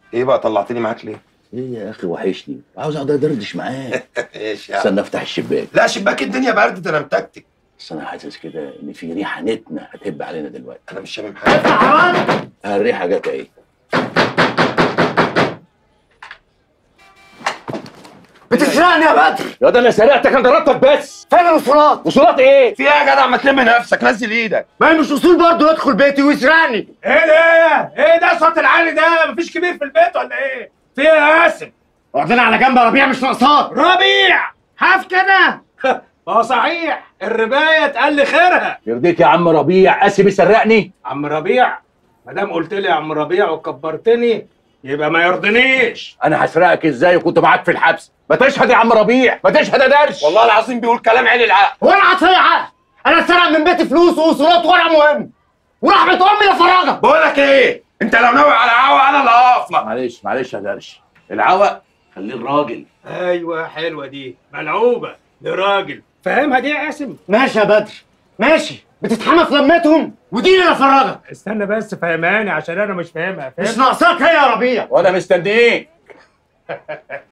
ايه بقى طلعتني معاك ليه ايه يا اخي وحشني عاوز اقعد ادردش معاك ايش يا عم استنى افتح الشباك لا شباك الدنيا برد ده انا متكتك بس انا حاسس كده ان في ريحه نتنه هتهب علينا دلوقتي انا مش شامم حاجه آه، الريحه جت اهي بتسرقني يا بدر يا ده انا سرقتك انا ضربتك بس فين الوصولات وصولات ايه في ايه يا جدع ما تلم نفسك نزل ايدك ما هي مش اصول برضه يدخل بيتي ويسرقني ايه ده؟ ايه ده الصوت العالي ده؟ مفيش كبير في البيت ولا ايه؟ في ايه يا قاسم؟ واخدين على جنب يا ربيع مش ناقصاك ربيع حاف كده اه صحيح الربايه اتقل خيرها يرضيك يا عم ربيع قاسم يسرقني عم ربيع ما دام قلت لي يا عم ربيع وكبرتني يبقى ما يرضنيش انا هسرقك ازاي وكنت معاك في الحبس ما تشهد يا عم ربيع ما تشهد يا درش والله العظيم بيقول كلام عين العقل هو انا عطيه عقل انا اتسرق من بيتي فلوس ووصولات ورق مهم ورحمة امي لا فرجة بقول لك ايه انت لو ناوي على عوا انا اللي هقف لك معلش معلش يا درش العوق خليه الراجل ايوه حلوه دي ملعوبه لراجل فاهمها دي يا قاسم ماشي يا بدر ماشي بتتحمى في لمتهم ودي لا فرجة استنى بس فهماني عشان انا مش فاهمها مش فاهم ناقصاك هي يا ربيع وانا مستنيك